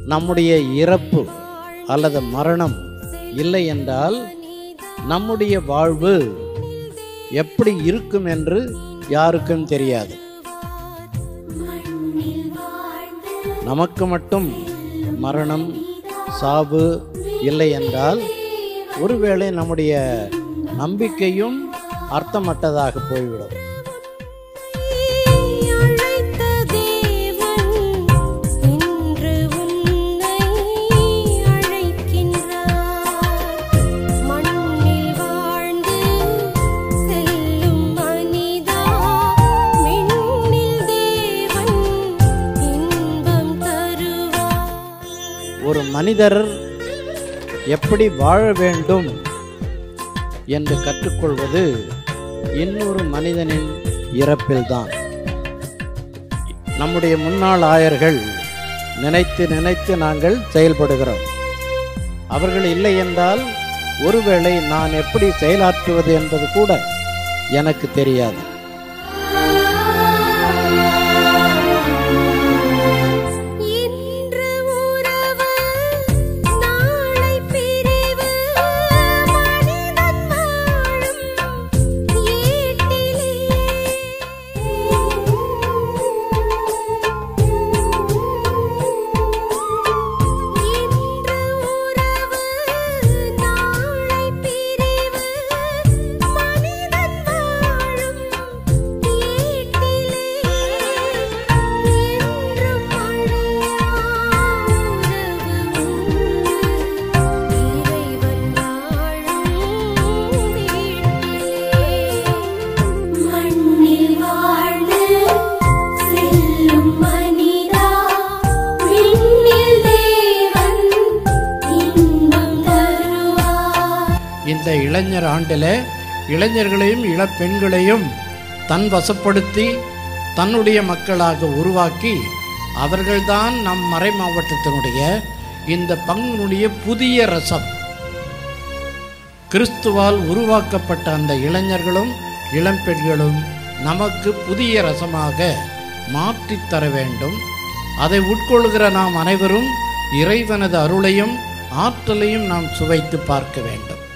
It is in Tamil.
நம்முடைய இறப்பு அல்லது மரணம் இல்லை என்றால் நம்முடைய வாழ்வு எப்படி இருக்கும் என்று யாருக்கும் தெரியாது நமக்கு மட்டும் மரணம் சாவு இல்லை என்றால் ஒருவேளை நம்முடைய நம்பிக்கையும் அர்த்தமற்றதாக போய்விடும் அழைத்த தேவன் இன்று உன்னை அழைக்கின்றார் மண்ணில் வாழ்ந்து செல்லும் மனிதா மின்னில் தேவன் இன்பம் தருவார் ஒரு மனிதர் எப்படி வாழ வேண்டும் என்று கற்றுக்கொள்வது இன்னொரு மனிதனின் இறப்பில்தான் நம்முடைய முன்னாள் ஆயர்கள் நினைத்து நினைத்து நாங்கள் செயல்படுகிறோம் அவர்கள் இல்லை என்றால் ஒருவேளை நான் எப்படி செயலாற்றுவது என்பது கூட எனக்கு தெரியாது இன்று உறவு நாளை பிரிவு மனிதன் வாழும் ஏட்டிலே இன்று உறவு நாளை பிரிவு மனிதன் வாழும் ஏட்டிலே என்றும் அழியா உறவு இறைவன் வாழும் வீட்டிலே மண்ணில் வாழ்ந்து செல்லும் மனிதா விண்ணில் தேவன் இன்பம் தருவார் இந்த இளைஞர் ஆண்டில் இளைஞர்களையும் இளப்பெண்களையும் தன் வசப்படுத்தி தன்னுடைய மக்களாக உருவாக்கி அவர்கள்தான் நம் மறை மாவட்டத்தினுடைய இந்த பங்கினுடைய புதிய ரசம் கிறிஸ்துவால் உருவாக்கப்பட்ட அந்த இளைஞர்களும் இளம்பெண்களும் நமக்கு புதிய ரசமாக மாற்றித் தர வேண்டும் அதை உட்கொள்கிற நாம் அனைவரும் இறைவனது அருளையும் ஆற்றலையும் நாம் சுவைத்து பார்க்க வேண்டும்